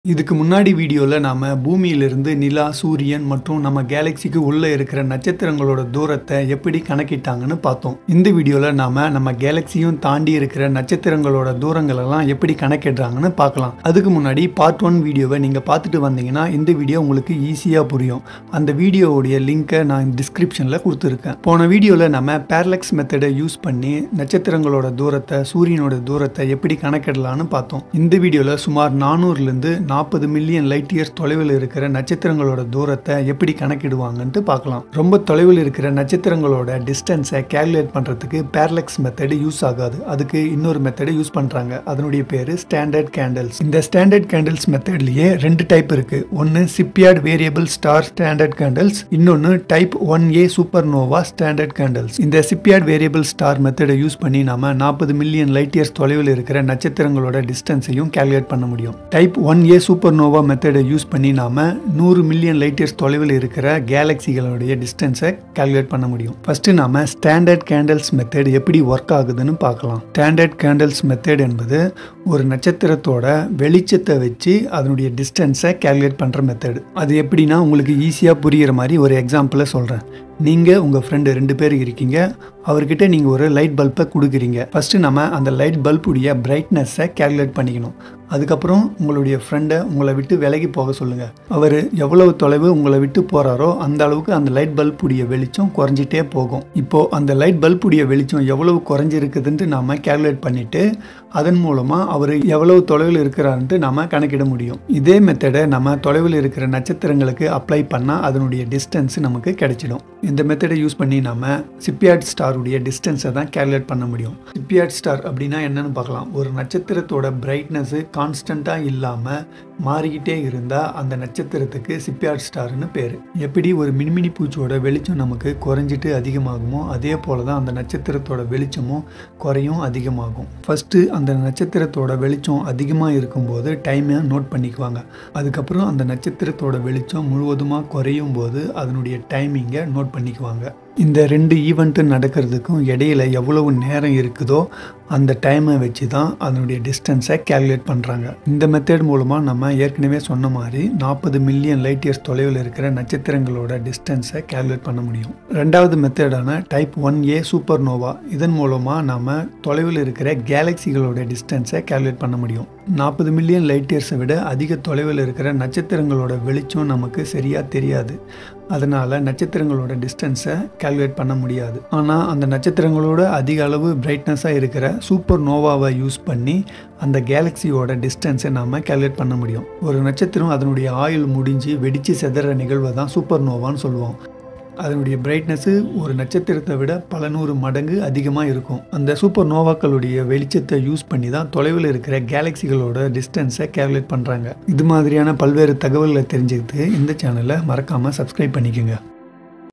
இதுக்கு முன்னாடி வீடியோவில் நாம் பூமியிலிருந்து நிலா சூரியன் மற்றும் நம்ம கேலக்சிக்கு உள்ளே இருக்கிற நட்சத்திரங்களோட தூரத்தை எப்படி கணக்கிட்டாங்கன்னு பார்த்தோம் இந்த வீடியோவில் நாம் நம்ம கேலக்சியும் தாண்டி இருக்கிற நட்சத்திரங்களோட தூரங்களெல்லாம் எப்படி கணக்கிடுறாங்கன்னு பார்க்கலாம் அதுக்கு முன்னாடி பார்ட் ஒன் வீடியோவை நீங்கள் பார்த்துட்டு வந்தீங்கன்னா இந்த வீடியோ உங்களுக்கு ஈஸியாக புரியும் அந்த வீடியோவுடைய லிங்க்கை நான் டிஸ்கிரிப்ஷனில் கொடுத்துருக்கேன் போன வீடியோவில் நம்ம பேரலக்ஸ் மெத்தடை யூஸ் பண்ணி நட்சத்திரங்களோட தூரத்தை சூரியனோட தூரத்தை எப்படி கணக்கிடலான்னு பார்த்தோம் இந்த வீடியோவில் சுமார் நானூறுலேருந்து நாற்பது மில்லியன் லைட் இயர்ஸ் தொலைவில் இருக்கிற நட்சத்திரங்களோட தூரத்தை எப்படி கணக்கிடுவாங்கன்ட்டு பார்க்கலாம் ரொம்ப தொலைவில் இருக்கிற நட்சத்திரங்களோட டிஸ்டன்ஸை கேல்குலேட் பண்ணுறதுக்கு பேரலக்ஸ் மெத்தடு யூஸ் ஆகாது அதுக்கு இன்னொரு மெத்தடு யூஸ் பண்ணுறாங்க அதனுடைய பேர் ஸ்டாண்டர்ட் கேண்டில்ஸ் இந்த ஸ்டாண்டர்ட் கேண்டில்ஸ் மெத்தட்லேயே ரெண்டு டைப் இருக்குது ஒன்று Cepheid variable star standard candles இன்னொன்று type one A supernova standard candles இந்த சிப்பியார்ட் வேரியபிள் ஸ்டார் மெத்தடை யூஸ் பண்ணி நாம நாற்பது மில்லியன் லைட் இயர்ஸ் தொலைவில் இருக்கிற நட்சத்திரங்களோட டிஸ்டன்ஸையும் கேல்குலேட் பண்ண முடியும் type one A supernova மெத்தடை யூஸ் பண்ணி நாம நூறு மில்லியன் லைட் இயர்ஸ் தொலைவில் இருக்கிற கேலக்சிகளுடைய டிஸ்டன்ஸை கால்குலேட் பண்ண முடியும் ஃபர்ஸ்ட் நாம ஸ்டாண்டர்ட் கேண்டில்ஸ் மெத்தட் எப்படி ஒர்க் ஆகுதுன்னு பார்க்கலாம் ஸ்டாண்டர்ட் கேண்டில்ஸ் மெத்தட் என்பது ஒரு நட்சத்திரத்தோட வெளிச்சத்தை வச்சு அதனுடைய டிஸ்டன்ஸை கால்குலேட் பண்ணுற மெத்தடு அது எப்படின்னா உங்களுக்கு ஈஸியாக புரிகிற மாதிரி ஒரு எக்ஸாம்பிளை சொல்கிறேன் நீங்கள் உங்கள் ஃப்ரெண்டு ரெண்டு பேர் இருக்கீங்க அவர்கிட்ட நீங்கள் ஒரு லைட் பல்பை கொடுக்குறீங்க ஃபஸ்ட்டு நம்ம அந்த லைட் பல்புடைய பிரைட்னஸை கேல்குலேட் பண்ணிக்கணும் அதுக்கப்புறம் உங்களுடைய ஃப்ரெண்டை உங்களை விட்டு விலகி போக சொல்லுங்கள் அவர் எவ்வளவு தொலைவு உங்களை விட்டு போகிறாரோ அந்த அளவுக்கு அந்த லைட் பல்புடைய வெளிச்சம் குறைஞ்சிட்டே போகும் இப்போது அந்த லைட் பல்புடைய வெளிச்சம் எவ்வளவு குறைஞ்சிருக்குதுன்ட்டு நாம் கேல்குலேட் பண்ணிவிட்டு அதன் மூலமாக அவர் எவ்வளவு தொலைவில் இருக்கிறாருன்ட்டு நாம் கணக்கிட முடியும் இதே மெத்தடை நம்ம தொலைவில் இருக்கிற நட்சத்திரங்களுக்கு அப்ளை பண்ணால் அதனுடைய டிஸ்டன்ஸ் நமக்கு கிடைச்சிடும் இந்த மெத்தடை யூஸ் பண்ணி நம்ம சிப்பியார்ட் ஸ்டாருடைய டிஸ்டன்ஸை தான் கேல்குலேட் பண்ண முடியும் சிப்பியார்ட் ஸ்டார் அப்படின்னா என்னன்னு பார்க்கலாம் ஒரு நட்சத்திரத்தோட பிரைட்னஸ் கான்ஸ்டண்ட்டாக இல்லாமல் மாறிக்கிட்டே இருந்தால் அந்த நட்சத்திரத்துக்கு சிப்பியார்ட் ஸ்டார்னு பேர் எப்படி ஒரு மின்மினி பூச்சியோட வெளிச்சம் நமக்கு குறைஞ்சிட்டு அதிகமாகுமோ அதே போல் தான் அந்த நட்சத்திரத்தோட வெளிச்சமும் குறையும் அதிகமாகும் ஃபஸ்ட்டு அந்த நட்சத்திரத்தோட வெளிச்சம் அதிகமாக இருக்கும்போது டைமை நோட் பண்ணிக்குவாங்க அதுக்கப்புறம் அந்த நட்சத்திரத்தோட வெளிச்சம் முழுவதுமாக குறையும் போது அதனுடைய டைமிங்கை நோட் பண்ணிக்குவாங்க இந்த ரெண்டு ஈவெண்ட்டு நடக்கிறதுக்கும் இடையில எவ்வளவு நேரம் இருக்குதோ அந்த டைமை வச்சு தான் அதனுடைய டிஸ்டன்ஸை கேல்குலேட் பண்ணுறாங்க இந்த மெத்தட் மூலமாக நம்ம ஏற்கனவே சொன்ன மாதிரி நாற்பது மில்லியன் லைட் இயர்ஸ் தொலைவில் இருக்கிற நட்சத்திரங்களோட டிஸ்டன்ஸை கேல்குலேட் பண்ண முடியும் ரெண்டாவது மெத்தடான type one A supernova இதன் மூலமாக நம்ம தொலைவில் இருக்கிற கேலக்சிகளோட டிஸ்டன்ஸை கேல்குலேட் பண்ண முடியும் நாற்பது மில்லியன் லைட் இயர்ஸை விட அதிக தொலைவில் இருக்கிற நட்சத்திரங்களோட வெளிச்சம் நமக்கு சரியாக தெரியாது அதனால் நட்சத்திரங்களோட டிஸ்டன்ஸை கால்குலேட் பண்ண முடியாது ஆனால் அந்த நட்சத்திரங்களோட அதிக அளவு பிரைட்னஸாக இருக்கிற சூப்பர் நோவாவை யூஸ் பண்ணி அந்த கேலக்சியோட டிஸ்டன்ஸை நாம் கால்குலேட் பண்ண முடியும் ஒரு நட்சத்திரம் அதனுடைய ஆயுள் முடிஞ்சு வெடித்து செதற நிகழ்வை தான் சூப்பர் நோவான்னு சொல்லுவோம் அதனுடைய பிரைட்னஸ்ஸு ஒரு நட்சத்திரத்தை விட பல நூறு மடங்கு அதிகமாக இருக்கும் அந்த சூப்பர் நோவாக்களுடைய வெளிச்சத்தை யூஸ் பண்ணி தான் தொலைவில் இருக்கிற கேலக்சிகளோட டிஸ்டன்ஸை கேல்குலேட் பண்ணுறாங்க இது மாதிரியான பல்வேறு தகவல்களை தெரிஞ்சுக்கிட்டு இந்த சேனலை மறக்காமல் சப்ஸ்கிரைப் பண்ணிக்கோங்க